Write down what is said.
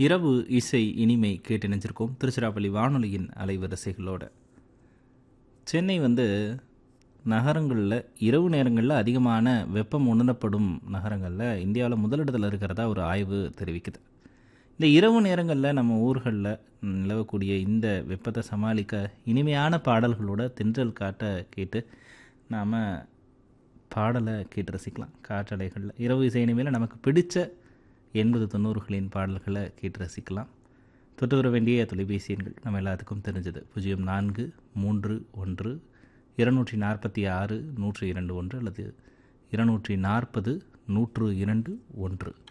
இரவு இசை இனிமை கேட்டு நினைச்சிருக்கோம் திருச்சிராப்பள்ளி வானொலியின் அலைவரிசைகளோட சென்னை வந்து நகரங்களில் இரவு நேரங்களில் அதிகமான வெப்பம் உணரப்படும் நகரங்களில் இந்தியாவில் முதலிடத்தில் இருக்கிறதா ஒரு ஆய்வு தெரிவிக்குது இந்த இரவு நேரங்களில் நம்ம ஊர்களில் நிலவக்கூடிய இந்த வெப்பத்தை சமாளிக்க இனிமையான பாடல்களோட தென்றல் காட்ட கேட்டு நாம் பாடலை கேட்டு ரசிக்கலாம் காற்றலைகளில் இரவு இசை இனிமையில் நமக்கு பிடித்த எண்பது தொண்ணூறுகளின் பாடல்களை கேட்டு ரசிக்கலாம் தொட்டு வர வேண்டிய தொலைபேசி எண்கள் நம்ம எல்லாத்துக்கும் தெரிஞ்சது பூஜ்ஜியம் நான்கு மூன்று ஒன்று இருநூற்றி நாற்பத்தி ஆறு நூற்று இரண்டு ஒன்று அல்லது இருநூற்றி நாற்பது நூற்று இரண்டு ஒன்று